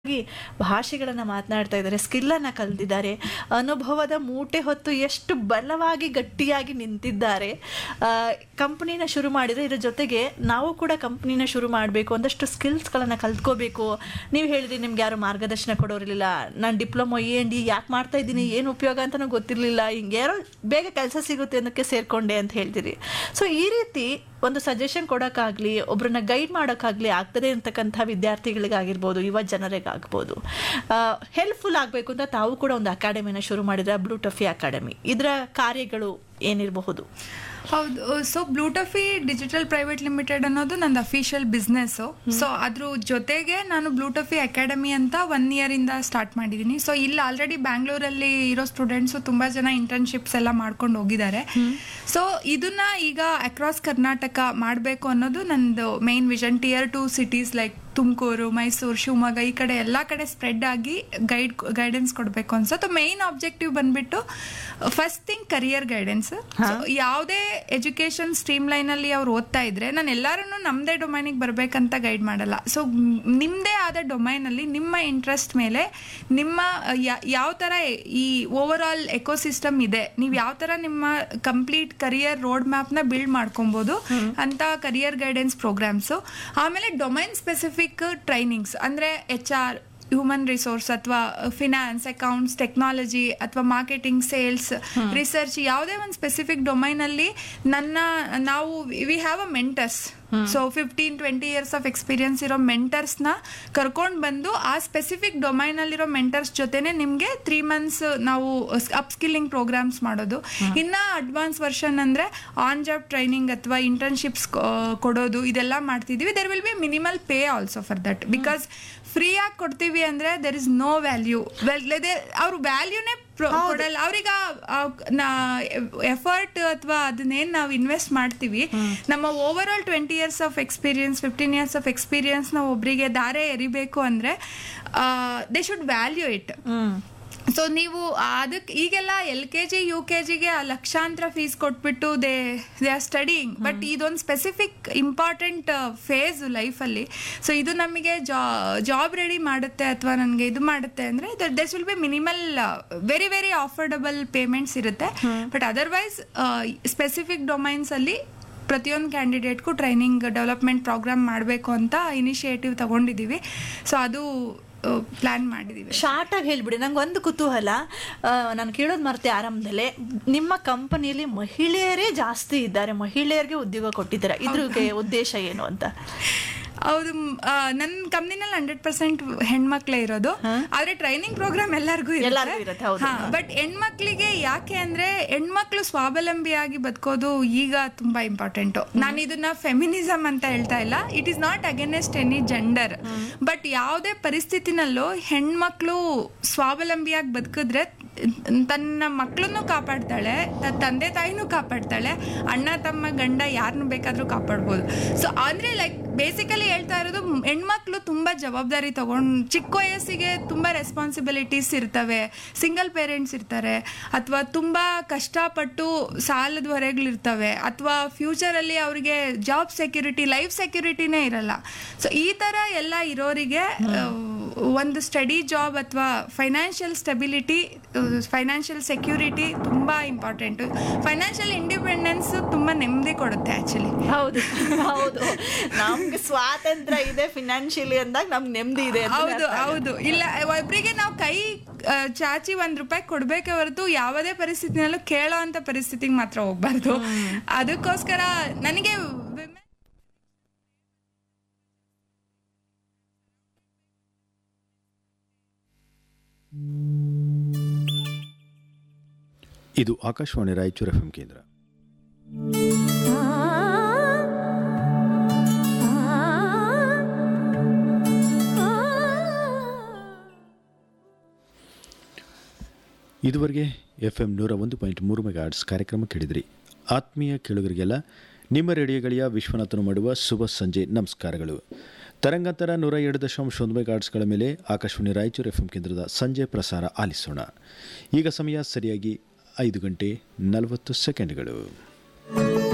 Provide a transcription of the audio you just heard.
ಭಾಷೆಗಳನ್ನು ಮಾತನಾಡ್ತಾ ಇದ್ದಾರೆ ಸ್ಕಿಲ್ಲನ್ನು ಕಲ್ತಿದ್ದಾರೆ ಅನುಭವದ ಮೂಟೆ ಹೊತ್ತು ಎಷ್ಟು ಬಲವಾಗಿ ಗಟ್ಟಿಯಾಗಿ ನಿಂತಿದ್ದಾರೆ ಕಂಪ್ನಿನ ಶುರು ಮಾಡಿದರೆ ಇದ್ರ ಜೊತೆಗೆ ನಾವು ಕೂಡ ಕಂಪ್ನಿನ ಶುರು ಮಾಡಬೇಕು ಒಂದಷ್ಟು ಸ್ಕಿಲ್ಸ್ಗಳನ್ನು ಕಲ್ತ್ಕೋಬೇಕು ನೀವು ಹೇಳಿದ್ರಿ ನಿಮ್ಗೆ ಯಾರು ಮಾರ್ಗದರ್ಶನ ಕೊಡೋರಿರಲಿಲ್ಲ ನಾನು ಡಿಪ್ಲೊಮೊ ಎ ಎನ್ ಡಿ ಯಾಕೆ ಮಾಡ್ತಾ ಇದ್ದೀನಿ ಏನು ಉಪಯೋಗ ಅಂತಲೂ ಗೊತ್ತಿರಲಿಲ್ಲ ಹಿಂಗೆ ಯಾರೋ ಬೇಗ ಕೆಲಸ ಸಿಗುತ್ತೆ ಅನ್ನೋಕ್ಕೆ ಸೇರಿಕೊಂಡೆ ಅಂತ ಹೇಳ್ತೀರಿ ಸೊ ಈ ರೀತಿ ಒಂದು ಸಜೆಷನ್ ಕೊಡೋಕ್ಕಾಗಲಿ ಒಬ್ಬರನ್ನ ಗೈಡ್ ಮಾಡೋಕ್ಕಾಗಲಿ ಆಗ್ತದೆ ಅಂತಕ್ಕಂಥ ವಿದ್ಯಾರ್ಥಿಗಳಿಗಾಗಿರ್ಬೋದು ಯುವ ಜನರಿಗಾಗ್ಬೋದು ಹೆಲ್ಪ್ಫುಲ್ ಆಗಬೇಕು ಅಂತ ತಾವು ಕೂಡ ಒಂದು ಅಕಾಡೆಮಿನ ಶುರು ಮಾಡಿದ್ರೆ ಬ್ಲೂ ಟಫಿ ಅಕಾಡೆಮಿ ಇದರ ಕಾರ್ಯಗಳು ಏನಿರಬಹುದು ಹೌದು so Bluetuffy digital private limited ಅನ್ನೋದು ನಂದು ಅಫಿಷಿಯಲ್ ಬಿಸ್ನೆಸ್ಸು ಸೊ ಅದ್ರ ಜೊತೆಗೆ ನಾನು ಬ್ಲೂಟಫಿ ಅಕಾಡೆಮಿ ಅಂತ ಒನ್ ಇಯರ್ ಇಂದ ಸ್ಟಾರ್ಟ್ ಮಾಡಿದ್ದೀನಿ ಸೊ ಇಲ್ಲಿ ಆಲ್ರೆಡಿ ಬ್ಯಾಂಗ್ಳೂರಲ್ಲಿ ಇರೋ ಸ್ಟೂಡೆಂಟ್ಸು ತುಂಬಾ ಜನ ಇಂಟರ್ನ್ಶಿಪ್ಸ್ ಎಲ್ಲ ಮಾಡ್ಕೊಂಡು ಹೋಗಿದ್ದಾರೆ ಸೊ ಇದನ್ನ ಈಗ ಅಕ್ರಾಸ್ ಕರ್ನಾಟಕ ಮಾಡಬೇಕು ಅನ್ನೋದು ನಂದು main vision tier two cities like Tumakuru Mysuru Shivamogga ಈ ಕಡೆ ಎಲ್ಲ ಕಡೆ ಸ್ಪ್ರೆಡ್ ಆಗಿ ಗೈಡ್ ಗೈಡೆನ್ಸ್ ಕೊಡಬೇಕು ಅನ್ಸುತ್ತೆ ಮೇನ್ ಆಬ್ಜೆಕ್ಟಿವ್ ಬಂದ್ಬಿಟ್ಟು ಫಸ್ಟ್ ಥಿಂಗ್ ಕರಿಯರ್ ಗೈಡೆನ್ಸ್ ಯಾವುದೇ ಎಜುಕೇಶನ್ ಸ್ಟ್ರೀಮ್ ಲೈನಲ್ಲಿ ಅವ್ರು ಓದ್ತಾ ಇದ್ರೆ ನಾನು ಎಲ್ಲರೂ ನಮ್ಮದೇ ಡೊಮೈನಿಗೆ ಬರಬೇಕಂತ ಗೈಡ್ ಮಾಡಲ್ಲ ಸೊ ನಿಮ್ಮದೇ ಆದ ಡೊಮೈನಲ್ಲಿ ನಿಮ್ಮ ಇಂಟ್ರೆಸ್ಟ್ ಮೇಲೆ ನಿಮ್ಮ ಯಾವ ಥರ ಈ ಓವರ್ ಆಲ್ ಎಕೋಸಿಸ್ಟಮ್ ಇದೆ ನೀವು ಯಾವ ಥರ ನಿಮ್ಮ ಕಂಪ್ಲೀಟ್ ಕರಿಯರ್ ರೋಡ್ ಮ್ಯಾಪ್ನ ಬಿಲ್ಡ್ ಮಾಡ್ಕೊಬೋದು ಅಂತ ಕರಿಯರ್ ಗೈಡೆನ್ಸ್ ಪ್ರೋಗ್ರಾಮ್ಸು ಆಮೇಲೆ ಡೊಮೈನ್ ಸ್ಪೆಸಿಫಿಕ್ ಟ್ರೈನಿಂಗ್ಸ್ ಅಂದರೆ ಎಚ್ ಆರ್ ಹ್ಯೂಮನ್ ರಿಸೋರ್ಸ್ ಅಥವಾ ಫಿನಾನ್ಸ್ ಅಕೌಂಟ್ಸ್ ಟೆಕ್ನಾಲಜಿ ಅಥವಾ ಮಾರ್ಕೆಟಿಂಗ್ ಸೇಲ್ಸ್ ರಿಸರ್ಚ್ ಯಾವುದೇ ಒಂದು ಸ್ಪೆಸಿಫಿಕ್ ಡೊಮೈನಲ್ಲಿ ನನ್ನ ನಾವು we have a mentors so fifteen twenty years of experience ಇರೋ ಮೆಂಟರ್ಸ್ನ ಕರ್ಕೊಂಡು ಬಂದು ಆ ಸ್ಪೆಸಿಫಿಕ್ ಡೊಮೈನಲ್ಲಿರೋ ಮೆಂಟರ್ಸ್ ಜೊತೆನೆ ನಿಮಗೆ ತ್ರೀ ಮಂತ್ಸ್ ನಾವು ಅಪ್ಸ್ಕಿಲ್ಲಿಂಗ್ ಪ್ರೋಗ್ರಾಮ್ಸ್ ಮಾಡೋದು ಇನ್ನ ಅಡ್ವಾನ್ಸ್ ವರ್ಷನ್ ಅಂದ್ರೆ ಆನ್ ಜಾಬ್ ಟ್ರೈನಿಂಗ್ ಅಥವಾ ಇಂಟರ್ನ್ಶಿಪ್ಸ್ ಕೊಡೋದು ಇದೆಲ್ಲ ಮಾಡ್ತಿದೀವಿ there will be minimal pay also for that because ಫ್ರೀಯಾಗಿ ಕೊಡ್ತೀವಿ ಅಂದ್ರೆ ದೆರ್ ಇಸ್ ನೋ ವ್ಯಾಲ್ಯೂ ಅವ್ರ ವ್ಯಾಲ್ಯೂನೇ ಕೊಡಲ್ಲ ಅವ್ರಿಗೆ ಎಫರ್ಟ್ ಅಥವಾ ಅದನ್ನೇನು ನಾವು ಇನ್ವೆಸ್ಟ್ ಮಾಡ್ತೀವಿ ನಮ್ಮ over all twenty years of experience fifteen years of experience ನಾವು ಒಬ್ಬರಿಗೆ ದಾರೆ ಎರಿಬೇಕು ಅಂದ್ರೆ they should value it so ನೀವು ಅದಕ್ಕೆ ಈಗೆಲ್ಲ L K G U K ಜಿಗೆ ಲಕ್ಷಾಂತರ ಫೀಸ್ ಕೊಟ್ಬಿಟ್ಟು they they are studying but ಇದೊಂದು ಸ್ಪೆಸಿಫಿಕ್ ಇಂಪಾರ್ಟೆಂಟ್ ಫೇಸ್ ಲೈಫಲ್ಲಿ ಸೊ ಇದು ನಮಗೆ ಜಾಬ್ ರೆಡಿ ಮಾಡುತ್ತೆ ಅಥವಾ ನನಗೆ ಇದು ಮಾಡುತ್ತೆ ಅಂದರೆ this will be minimal very very affordable payments ಇರುತ್ತೆ ಬಟ್ ಅದರ್ವೈಸ್ ಸ್ಪೆಸಿಫಿಕ್ ಡೊಮೈನ್ಸಲ್ಲಿ ಪ್ರತಿಯೊಂದು ಕ್ಯಾಂಡಿಡೇಟ್ಗೂ ಟ್ರೈನಿಂಗ್ ಡೆವಲಪ್ಮೆಂಟ್ ಪ್ರೋಗ್ರಾಮ್ ಮಾಡಬೇಕು ಅಂತ ಇನಿಷಿಯೇಟಿವ್ ತಗೊಂಡಿದ್ದೀವಿ ಸೊ ಅದು ಪ್ಲಾನ್ ಮಾಡಿದೀವಿ ಶಾರ್ಟ್ ಆಗಿ ಹೇಳ್ಬಿಡಿ ನಂಗೆ ಒಂದು ಕುತೂಹಲ ನಾನು ಕೇಳೋದು ಮರ್ತೆ ಆರಂಭದಲ್ಲೇ ನಿಮ್ಮ ಕಂಪನಿಯಲ್ಲಿ ಮಹಿಳೆಯರೇ ಜಾಸ್ತಿ ಇದ್ದಾರೆ ಮಹಿಳೆಯರಿಗೆ ಉದ್ಯೋಗ ಕೊಟ್ಟಿದ್ದಾರೆ ಇದ್ರ ಉದ್ದೇಶ ಏನು ಅಂತ ಹೌದು ನನ್ನ ಕಂಪ್ನಿನಲ್ಲಿ ಹಂಡ್ರೆಡ್ ಪರ್ಸೆಂಟ್ ಹೆಣ್ಮಕ್ಳೇ ಇರೋದು ಆದ್ರೆ ಟ್ರೈನಿಂಗ್ ಪ್ರೋಗ್ರಾಮ್ ಎಲ್ಲರಿಗೂ ಬಟ್ ಹೆಣ್ಮಕ್ಳಿಗೆ ಯಾಕೆ ಅಂದ್ರೆ ಹೆಣ್ಮಕ್ಳು ಸ್ವಾವಲಂಬಿಯಾಗಿ ಬದುಕೋದು ಈಗ ತುಂಬಾ ಇಂಪಾರ್ಟೆಂಟ್ ನಾನು ಇದನ್ನ ಫೆಮಿನಿಸಮ್ ಅಂತ ಹೇಳ್ತಾ ಇಲ್ಲ it is not against any gender but ಯಾವುದೇ ಪರಿಸ್ಥಿತಿನಲ್ಲೂ ಹೆಣ್ಮಕ್ಳು ಸ್ವಾವಲಂಬಿಯಾಗಿ ಬದುಕಿದ್ರೆ ತನ್ನ ಮಕ್ಕಳನ್ನು ಕಾಪಾಡ್ತಾಳೆ ತಂದೆ ತಾಯಿನೂ ಕಾಪಾಡ್ತಾಳೆ ಅಣ್ಣ ತಮ್ಮ ಗಂಡ ಯಾರನ್ನು ಬೇಕಾದ್ರೂ ಕಾಪಾಡ್ಬೋದು ಸೊ ಅಂದ್ರೆ ಲೈಕ್ ಬೇಸಿಕಲಿ ಹೇಳ್ತಾ ಇರೋದು ಹೆಣ್ಮಕ್ಳು ತುಂಬಾ ಜವಾಬ್ದಾರಿ ತಗೊಂಡು ಚಿಕ್ಕ ವಯಸ್ಸಿಗೆ ತುಂಬಾ ರೆಸ್ಪಾನ್ಸಿಬಿಲಿಟೀಸ್ ಇರ್ತವೆ ಸಿಂಗಲ್ ಪೇರೆಂಟ್ಸ್ ಇರ್ತಾರೆ ಅಥವಾ ತುಂಬಾ ಕಷ್ಟಪಟ್ಟು ಸಾಲದ ಹೊರೆಗಳಿರ್ತವೆ ಅಥವಾ ಫ್ಯೂಚರಲ್ಲಿ ಅವರಿಗೆ ಜಾಬ್ ಸೆಕ್ಯೂರಿಟಿ ಲೈಫ್ ಸೆಕ್ಯೂರಿಟಿನೇ ಇರಲ್ಲ ಸೊ ಈ ತರ ಎಲ್ಲ ಇರೋರಿಗೆ ಒಂದು ಸ್ಟಡಿ ಜಾಬ್ ಅಥವಾ ಫೈನಾನ್ಷಿಯಲ್ ಸ್ಟೆಬಿಲಿಟಿ ಫೈನಾನ್ಷಿಯಲ್ ಸೆಕ್ಯೂರಿಟಿ ತುಂಬಾ ಇಂಪಾರ್ಟೆಂಟ್ ಫೈನಾನ್ಷಿಯಲ್ ಇಂಡಿಪೆಂಡೆನ್ಸ್ ತುಂಬಾ ನೆಮ್ಮದಿ ಕೊಡುತ್ತೆ ಆಕ್ಚುಲಿ ಹೌದು ಹೌದು ನಮ್ಗೆ ಸ್ವಾತಂತ್ರ್ಯ ಇದೆ ಫಿನಾನ್ಷಿಯಲಿ ಅಂದಾಗ ನಮ್ಗೆ ನೆಮ್ಮದಿ ಇದೆ ಹೌದು ಹೌದು ಇಲ್ಲ ಒಬ್ರಿಗೆ ನಾವು ಕೈ ಚಾಚಿ ಒಂದ್ ರೂಪಾಯಿ ಕೊಡ್ಬೇಕೆ ಹೊರತು ಯಾವುದೇ ಪರಿಸ್ಥಿತಿನಲ್ಲೂ ಕೇಳೋ ಅಂತ ಪರಿಸ್ಥಿತಿಗೆ ಮಾತ್ರ ಹೋಗ್ಬಾರ್ದು ಅದಕ್ಕೋಸ್ಕರ ನನಗೆ ಇದು ಆಕಾಶವಾಣಿ ರಾಯಚೂರು ಎಫ್ ಕೇಂದ್ರ ಇದುವರೆಗೆ ಎಫ್ ಎಂ ನೂರ ಒಂದು ಪಾಯಿಂಟ್ ಮೂರು ಮೆಗಾಟ್ಸ್ ಕಾರ್ಯಕ್ರಮ ಕೇಳಿದ್ರಿ ಆತ್ಮೀಯ ಕೇಳುಗರಿಗೆಲ್ಲ ನಿಮ್ಮ ರೇಡಿಯೋಗಳಿಯ ವಿಶ್ವನಾಥನು ಮಾಡುವ ಶುಭ ಸಂಜೆ ನಮಸ್ಕಾರಗಳು ತರಂಗಾಂತರ ನೂರ ಎರಡು ದಶಾಂಶ ಒಂದು ಮೆಗಾಟ್ಸ್ಗಳ ಮೇಲೆ ಆಕಾಶವಾಣಿ ರಾಯಚೂರು ಎಫ್ ಎಂ ಕೇಂದ್ರದ ಸಂಜೆ ಪ್ರಸಾರ ಆಲಿಸೋಣ ಈಗ ಸಮಯ ಸರಿಯಾಗಿ ಐದು ಗಂಟೆ ನಲವತ್ತು ಸೆಕೆಂಡ್ಗಳು